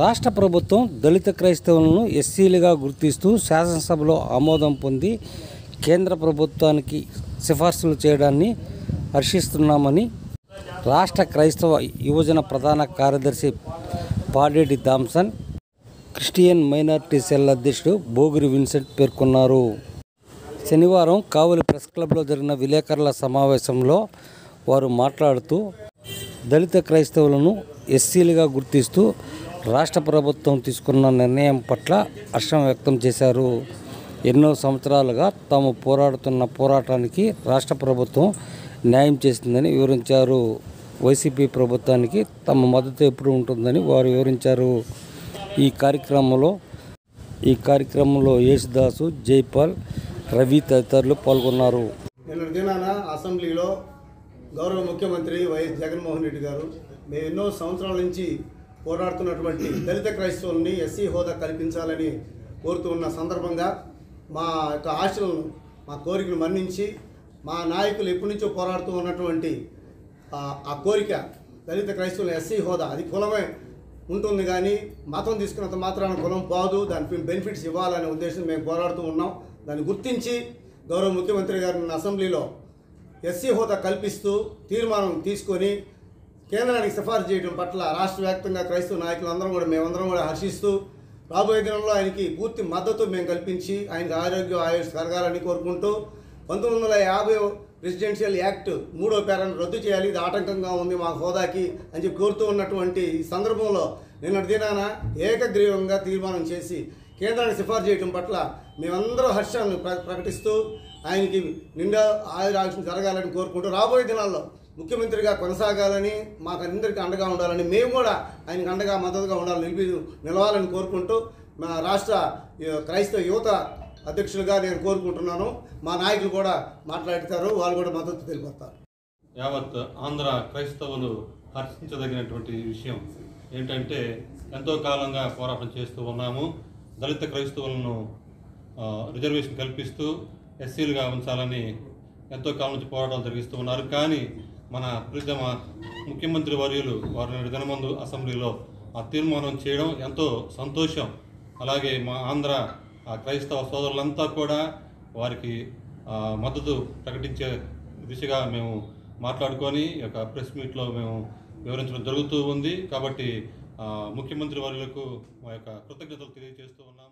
రాష్ట్ర ప్రభుత్వం దళిత క్రైస్తవులను ఎస్సీలుగా గుర్తిస్తూ శాసనసభలో ఆమోదం పొంది కేంద్ర ప్రభుత్వానికి సిఫార్సులు చేయడాన్ని హర్షిస్తున్నామని రాష్ట్ర క్రైస్తవ యువజన ప్రధాన కార్యదర్శి Padeti Thomson Christian minority cell అధ్యక్షుడు బోగిరి విన్సెంట్ పేర్కొన్నారు శనివారం కావలి ప్రెస్ క్లబ్లో జరిగిన విలేకరుల సమావేశంలో వారు మాట్లాడుతూ దళిత క్రైస్తవులను ఎస్సీలుగా గుర్తిస్తూ రాష్ట్ర ప్రభుత్వం తీసుకున్న నిర్ణయం పట్ల హర్షం వ్యక్తం చేశారు ఎన్నో సంవత్సరాలుగా తాము పోరాడుతున్న పోరాటానికి రాష్ట్ర ప్రభుత్వం న్యాయం చేసిందని వివరించారు వైసీపీ ప్రభుత్వానికి తమ మద్దతు ఎప్పుడు ఉంటుందని వారు వివరించారు ఈ కార్యక్రమంలో ఈ కార్యక్రమంలో యేసుదాసు జైపాల్ రవి తదితరులు పాల్గొన్నారు నిన్న దినాన అసెంబ్లీలో గౌరవ ముఖ్యమంత్రి వైఎస్ జగన్మోహన్ రెడ్డి గారు మేము ఎన్నో సంవత్సరాల నుంచి పోరాడుతున్నటువంటి దళిత క్రైస్తవుల్ని ఎస్సీ హోదా కల్పించాలని కోరుతూ ఉన్న సందర్భంగా మా యొక్క ఆశలను మా కోరికను మన్నించి మా నాయకులు ఎప్పటి నుంచో పోరాడుతూ ఉన్నటువంటి ఆ- ఆ కోరిక దళిత క్రైస్తవుల ఎస్సీ హోదా అది కులమే ఉంటుంది కానీ మతం తీసుకున్నంత మాత్రాన కులం పోదు దాని బెనిఫిట్స్ ఇవ్వాలనే ఉద్దేశం మేము పోరాడుతూ ఉన్నాం దాన్ని గుర్తించి గౌరవ ముఖ్యమంత్రి గారు నిన్న అసెంబ్లీలో ఎస్సీ హోదా కల్పిస్తూ తీర్మానం తీసుకొని కేంద్రానికి సిఫార్సు చేయడం పట్ల రాష్ట్ర వ్యాప్తంగా క్రైస్తవ నాయకులందరం కూడా మేమందరం కూడా హర్షిస్తూ రాబోయే దినంలో ఆయనకి పూర్తి మద్దతు మేము కల్పించి ఆయనకి ఆరోగ్య ఆయుష్ కలగాలని కోరుకుంటూ పంతొమ్మిది వందల యాభై రెసిడెన్షియల్ యాక్ట్ మూడో పేరాన్ని రద్దు చేయాలి ఇది ఆటంకంగా ఉంది మా హోదాకి అని చెప్పి కోరుతూ ఉన్నటువంటి ఈ సందర్భంలో నిన్నటి దినాన ఏకగ్రీవంగా తీర్మానం చేసి కేంద్రాన్ని సిఫార్సు చేయడం పట్ల మేమందరం హర్షాన్ని ప్ర ప్రకటిస్తూ ఆయనకి నిండా ఆయురాక్షణ జరగాలని కోరుకుంటూ రాబోయే దినాల్లో ముఖ్యమంత్రిగా కొనసాగాలని మాకు అందరికీ అండగా ఉండాలని మేము కూడా ఆయనకు అండగా మద్దతుగా ఉండాలని నిలిపి నిలవాలని కోరుకుంటూ మా రాష్ట్ర ఆ, క్రైస్తవ యువత అధ్యక్షులుగా నేను కోరుకుంటున్నాను మా నాయకులు కూడా మాట్లాడతారు వాళ్ళు కూడా మద్దతు తెలిపోతారు యావత్ ఆంధ్ర క్రైస్తవులు హర్షించదగినటువంటి విషయం ఏంటంటే ఎంతో కాలంగా పోరాటం చేస్తూ ఉన్నాము దళిత క్రైస్తవులను ఆ, రిజర్వేషన్ కల్పిస్తూ ఎస్సీలుగా ఉంచాలని ఎంతో కాలం నుంచి పోరాటాలు జరిగిస్తూ ఉన్నారు కానీ మన ప్రీతమ ముఖ్యమంత్రి వర్యులు వారు నేడు దినమందు అసెంబ్లీలో ఆ తీర్మానం చేయడం ఎంతో సంతోషం అలాగే మా ఆంధ్ర ఆ, క్రైస్తవ సోదరులంతా కూడా వారికి ఆ, మద్దతు ప్రకటించే దిశగా మేము మాట్లాడుకొని ఈ యొక్క ప్రెస్ మీట్లో మేము వివరించడం జరుగుతూ ఉంది కాబట్టి ఆ, ముఖ్యమంత్రి వర్యులకు మా యొక్క కృతజ్ఞతలు తెలియజేస్తూ ఉన్నాము